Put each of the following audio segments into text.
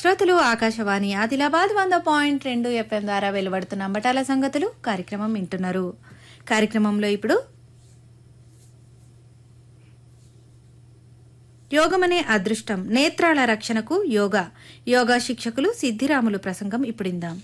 శ్రోతలు ఆకాశవాణి ఆదిలాబాద్ వంద పాయింట్ రెండు ఎఫ్ఎం ద్వారా వెలువడుతున్న అంబటాల సంగతులు కార్యక్రమం వింటున్నారు కార్యక్రమంలో ఇప్పుడు యోగమనే అదృష్టం నేత్రాల రక్షణకు యోగా యోగా శిక్షకులు సిద్ధిరాములు ప్రసంగం ఇప్పుడిందాం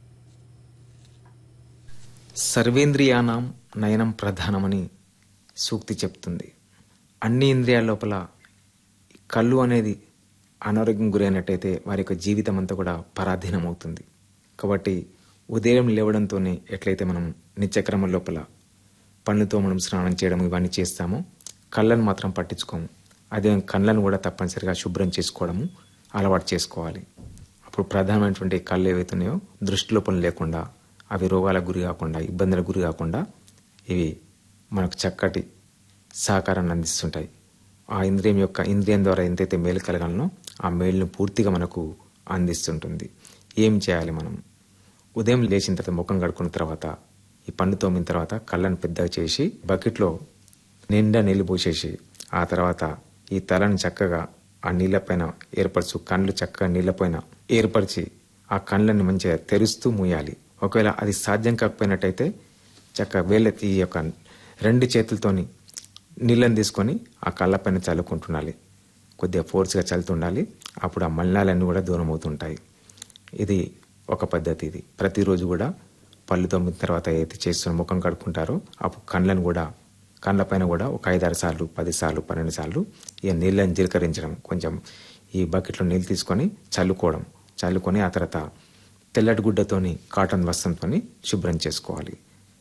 సర్వేంద్రియానాం నయనం ప్రధానమని సూక్తి చెప్తుంది అన్ని ఇంద్రియాల లోపల కళ్ళు అనేది అనారోగ్యం గురైనట్టయితే వారి యొక్క జీవితం అంతా కూడా పరాధీనం అవుతుంది కాబట్టి ఉదయం లేవడంతోనే ఎట్లయితే మనం నిత్యక్రమం లోపల పళ్ళుతో మనం స్నానం చేయడం ఇవన్నీ చేస్తామో కళ్ళను మాత్రం పట్టించుకోము అదే కళ్ళను కూడా తప్పనిసరిగా శుభ్రం చేసుకోవడము అలవాటు చేసుకోవాలి అప్పుడు ప్రధానమైనటువంటి కళ్ళు ఏవైతున్నాయో దృష్టి లోపం లేకుండా అవి రోగాలకు గురి కాకుండా ఇబ్బందులకు గురి కాకుండా ఇవి మనకు చక్కటి సహకారాన్ని అందిస్తుంటాయి ఆ ఇంద్రియం యొక్క ఇంద్రియం ద్వారా ఎంతైతే మేలు కలగాలనో ఆ మేలును పూర్తిగా మనకు అందిస్తుంటుంది ఏం చేయాలి మనం ఉదయం లేచిన తర్వాత ముఖం కడుక్కున్న తర్వాత ఈ పండు తోమిన తర్వాత కళ్ళను పెద్దగా చేసి బకెట్లో నిండా నీళ్లు పోసేసి ఆ తర్వాత ఈ తలను చక్కగా ఆ నీళ్లపైన ఏర్పరచు కళ్ళు చక్కగా నీళ్లపైన ఏర్పరిచి ఆ కళ్ళని మంచిగా తెరుస్తూ మూయాలి ఒకవేళ అది సాధ్యం కాకపోయినట్టయితే చక్కగా వేళ్ళ ఈ యొక్క రెండు చేతులతోని నీళ్ళని తీసుకొని ఆ కళ్ళపైన చల్లుకుంటుండాలి కొద్దిగా ఫోర్స్గా చల్లుతుండాలి అప్పుడు ఆ మలినాలన్నీ కూడా దూరం అవుతుంటాయి ఇది ఒక పద్ధతి ఇది ప్రతిరోజు కూడా పళ్ళు తొమ్మిది తర్వాత ఏదైతే చేస్తున్న ముఖం కడుక్కుంటారో అప్పుడు కళ్ళను కూడా కళ్ళపైన కూడా ఒక ఐదారు సార్లు పది సార్లు పన్నెండు సార్లు ఈ నీళ్ళని జీలకరించడం కొంచెం ఈ బకెట్లో నీళ్ళు తీసుకొని చల్లుకోవడం చల్లుకొని ఆ తర్వాత తెల్లటి గుడ్డతోని కాటన్ వస్త్రంతోని శుభ్రం చేసుకోవాలి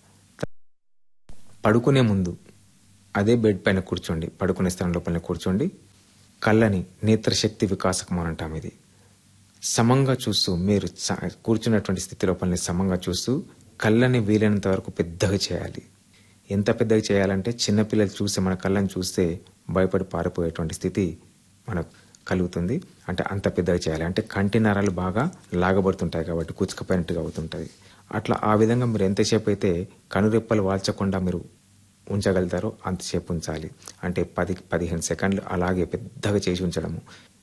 పడుకునే ముందు అదే బెడ్ పైన కూర్చోండి పడుకునే స్థలం లోపల కూర్చోండి కళ్ళని నేత్రశక్తి వికాసకం అని అంటాం ఇది సమంగా చూస్తూ మీరు స- కూర్చున్నటువంటి స్థితి లోపలని సమంగా చూస్తూ కళ్ళని వీలైనంత వరకు పెద్దగా చేయాలి ఎంత పెద్దగా చేయాలంటే చిన్నపిల్లలు చూసి మన కళ్ళని చూస్తే భయపడి పారిపోయేటువంటి స్థితి మనకు కలుగుతుంది అంటే అంత పెద్దగా చేయాలి అంటే కంటి నరాలు బాగా లాగబడుతుంటాయి కాబట్టి కుచ్చుకపోయినట్టుగా అవుతుంటుంది అట్లా ఆ విధంగా మీరు ఎంతసేపు అయితే కనురెప్పలు వాల్చకుండా మీరు ఉంచగలుగుతారో అంతసేపు ఉంచాలి అంటే పది పదిహేను సెకండ్లు అలాగే పెద్దగా చేసి ఉంచడము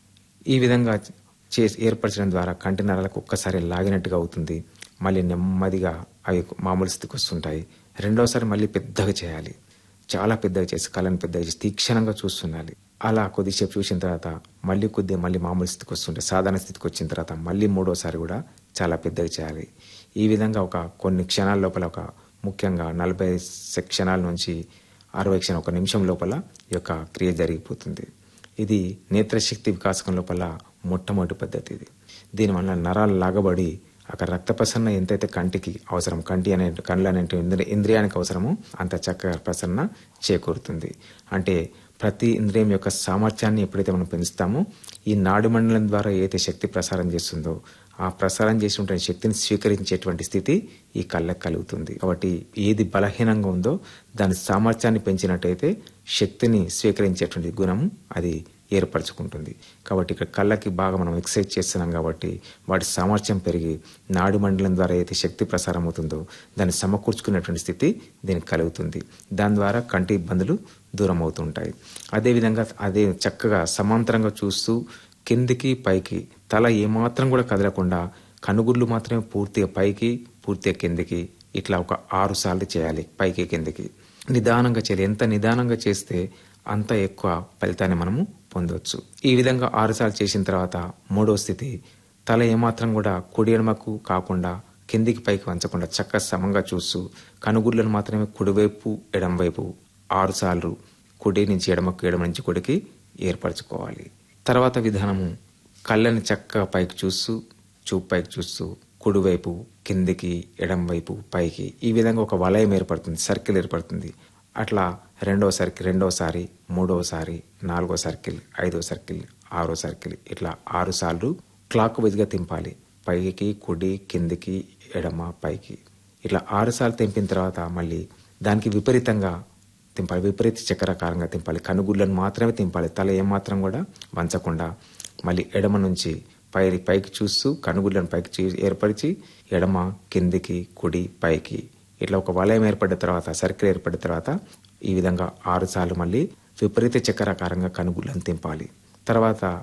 ఈ విధంగా చేసి ఏర్పరచడం ద్వారా కంటి నరాలకు ఒక్కసారి లాగినట్టుగా అవుతుంది మళ్ళీ నెమ్మదిగా అవి మామూలు స్థితికి వస్తుంటాయి రెండోసారి మళ్ళీ పెద్దగా చేయాలి చాలా పెద్దగా చేసి కళ్ళని పెద్దగా చేసి తీక్షణంగా చూస్తుండాలి అలా కొద్దిసేపు చూసిన తర్వాత మళ్ళీ కొద్దిగా మళ్ళీ మామూలు స్థితికి వస్తుంటాయి సాధారణ స్థితికి వచ్చిన తర్వాత మళ్ళీ మూడోసారి కూడా చాలా పెద్దగా చేయాలి ఈ విధంగా ఒక కొన్ని క్షణాల లోపల ఒక ముఖ్యంగా నలభై సె- క్షణాల నుంచి అరవై క్షణం ఒక నిమిషం లోపల ఈ యొక్క క్రియ జరిగిపోతుంది ఇది నేత్రశక్తి వికాసకం లోపల మొట్టమొదటి పద్ధతి ఇది దీనివల్ల నరాలు లాగబడి అక్కడ రక్త ప్రసరణ ఎంతైతే కంటికి అవసరం కంటి అనే కళ్ళు అనే ఇంద్రి- ఇంద్రియానికి అవసరమో అంత చక్కగా ప్రసరణ చేకూరుతుంది అంటే ప్రతి ఇంద్రియం యొక్క సామర్థ్యాన్ని ఎప్పుడైతే మనం పెంచుతామో ఈ నాడు మండలం ద్వారా ఏదైతే శక్తి ప్రసారం చేస్తుందో ఆ ప్రసారం చేసినటువంటి శక్తిని స్వీకరించేటువంటి స్థితి ఈ కళ్ళకు కలుగుతుంది కాబట్టి ఏది బలహీనంగా ఉందో దాని సామర్థ్యాన్ని పెంచినట్టయితే శక్తిని స్వీకరించేటువంటి గుణం అది ఏర్పరచుకుంటుంది కాబట్టి ఇక్కడ కళ్ళకి బాగా మనం ఎక్సర్సైజ్ చేస్తున్నాం కాబట్టి వాటి సామర్థ్యం పెరిగి నాడు మండలం ద్వారా అయితే శక్తి ప్రసారం అవుతుందో దాన్ని సమకూర్చుకునేటువంటి స్థితి దీనికి కలుగుతుంది దాని ద్వారా కంటి ఇబ్బందులు దూరం అవుతుంటాయి అదేవిధంగా అదే చక్కగా సమాంతరంగా చూస్తూ కిందికి పైకి తల ఏమాత్రం కూడా కదలకుండా కనుగుడ్లు మాత్రమే పూర్తిగా పైకి పూర్తిగా కిందికి ఇట్లా ఒక ఆరు సార్లు చేయాలి పైకి కిందికి నిదానంగా చేయాలి ఎంత నిదానంగా చేస్తే అంత ఎక్కువ ఫలితాన్ని మనము పొందవచ్చు ఈ విధంగా ఆరు సార్లు చేసిన తర్వాత మూడో స్థితి తల ఏమాత్రం కూడా కుడి ఎడమకు కాకుండా కిందికి పైకి వంచకుండా చక్కగా సమంగా చూస్తూ కనుగుడ్లను మాత్రమే కుడివైపు ఎడంవైపు ఆరు సార్లు కుడి నుంచి ఎడమకు ఎడమ నుంచి కుడికి ఏర్పరచుకోవాలి తర్వాత విధానము కళ్ళని చక్కగా పైకి చూస్తూ చూపు పైకి చూస్తూ కుడివైపు కిందికి ఎడం వైపు పైకి ఈ విధంగా ఒక వలయం ఏర్పడుతుంది సర్కిల్ ఏర్పడుతుంది అట్లా రెండో సర్కిల్ రెండోసారి మూడోసారి నాలుగో సర్కిల్ ఐదో సర్కిల్ ఆరో సర్కిల్ ఇట్లా ఆరు సార్లు క్లాక్ వైజ్గా తింపాలి పైకి కుడి కిందికి ఎడమ పైకి ఇట్లా ఆరు సార్లు తెంపిన తర్వాత మళ్ళీ దానికి విపరీతంగా తింపాలి విపరీత చక్రాకారంగా తింపాలి కనుగుడ్లను మాత్రమే తింపాలి తల ఏమాత్రం కూడా వంచకుండా మళ్ళీ ఎడమ నుంచి పై పైకి చూస్తూ కనుగుడ్లను పైకి చూ- ఏర్పరిచి ఎడమ కిందికి కుడి పైకి ఇట్లా ఒక వలయం ఏర్పడిన తర్వాత సర్కిల్ ఏర్పడిన తర్వాత ఈ విధంగా ఆరు సార్లు మళ్ళీ విపరీత చక్రాకారంగా కనుగుడ్లను తింపాలి తర్వాత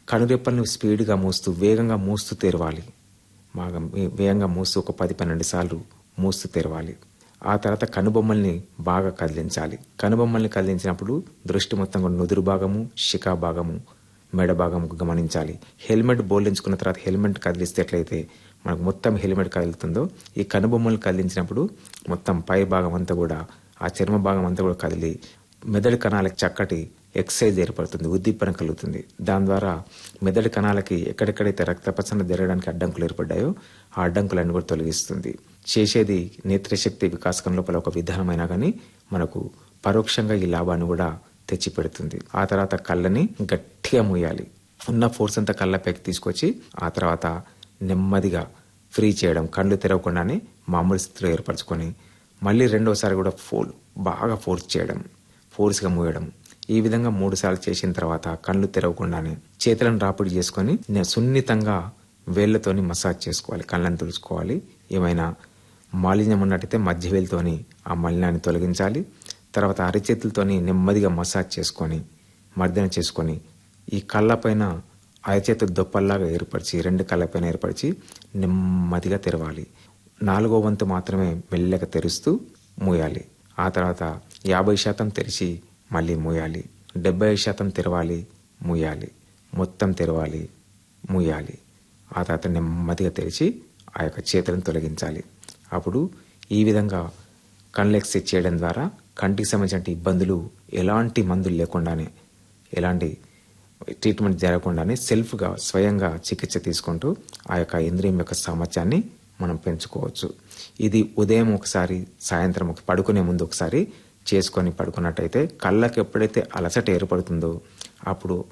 కనురెప్పలను స్పీడ్గా మూస్తూ వేగంగా మూస్తూ తెరవాలి బాగా వే- వేగంగా మూస్తూ ఒక పది పన్నెండు సార్లు మూస్తూ తెరవాలి ఆ తర్వాత కనుబొమ్మల్ని బాగా కదిలించాలి కనుబొమ్మల్ని కదిలించినప్పుడు దృష్టి మొత్తం కూడా నుదురు భాగము శిఖా భాగము మెడ భాగము గమనించాలి హెల్మెట్ బోలించుకున్న తర్వాత హెల్మెట్ కదిలిస్తే ఎట్లయితే మనకు మొత్తం హెల్మెట్ కదులుతుందో ఈ కనుబొమ్మలు కదిలించినప్పుడు మొత్తం పై భాగం అంతా కూడా ఆ చర్మ భాగం అంతా కూడా కదిలి మెదడు కణాలకు చక్కటి ఎక్సైజ్ ఏర్పడుతుంది ఉద్దీపన కలుగుతుంది దాని ద్వారా మెదడు కణాలకి ఎక్కడెక్కడైతే రక్త ప్రసరణ జరగడానికి అడ్డంకులు ఏర్పడ్డాయో ఆ అడ్డంకులన్నీ కూడా తొలగిస్తుంది చేసేది నేత్రశక్తి వికాసకం లోపల ఒక విధానమైనా కానీ మనకు పరోక్షంగా ఈ లాభాన్ని కూడా తెచ్చిపెడుతుంది ఆ తర్వాత కళ్ళని గట్టిగా మూయాలి ఉన్న ఫోర్స్ అంతా కళ్ళపైకి తీసుకొచ్చి ఆ తర్వాత నెమ్మదిగా ఫ్రీ చేయడం కళ్ళు తెరవకుండానే మామూలు స్థితిలో ఏర్పరచుకొని మళ్ళీ రెండోసారి కూడా ఫోల్ బాగా ఫోర్స్ చేయడం ఫోర్స్గా మూయడం ఈ విధంగా మూడు సార్లు చేసిన తర్వాత కళ్ళు తెరవకుండానే చేతులను రాపిడి చేసుకొని నే- సున్నితంగా వేళ్లతోని మసాజ్ చేసుకోవాలి కళ్ళని తుడుచుకోవాలి ఏమైనా మాలిన్యం ఉన్నట్టయితే మధ్య వేలుతోని ఆ మలినాన్ని తొలగించాలి తర్వాత అరిచేతులతోని నెమ్మదిగా మసాజ్ చేసుకొని మర్దన చేసుకొని ఈ కళ్ళపైన అరచేతు దొప్పల్లాగా ఏర్పరిచి రెండు కళ్ళపైన ఏర్పరిచి నెమ్మదిగా తెరవాలి నాలుగో వంతు మాత్రమే మెల్లగా తెరుస్తూ మూయాలి ఆ తర్వాత యాభై శాతం తెరిచి మళ్ళీ మూయాలి డెబ్బై శాతం తెరవాలి మూయాలి మొత్తం తెరవాలి మూయాలి ఆ తర్వాత నెమ్మదిగా తెరిచి ఆ యొక్క చేతులను తొలగించాలి అప్పుడు ఈ విధంగా కళ్ళు ఎక్సైజ్ చేయడం ద్వారా కంటికి సంబంధించిన ఇబ్బందులు ఎలాంటి మందులు లేకుండానే ఎలాంటి ట్రీట్మెంట్ జరగకుండానే సెల్ఫ్గా స్వయంగా చికిత్స తీసుకుంటూ ఆ యొక్క ఇంద్రియం యొక్క సామర్థ్యాన్ని మనం పెంచుకోవచ్చు ఇది ఉదయం ఒకసారి సాయంత్రం ఒక పడుకునే ముందు ఒకసారి చేసుకొని పడుకున్నట్టయితే కళ్ళకి ఎప్పుడైతే అలసట ఏర్పడుతుందో అప్పుడు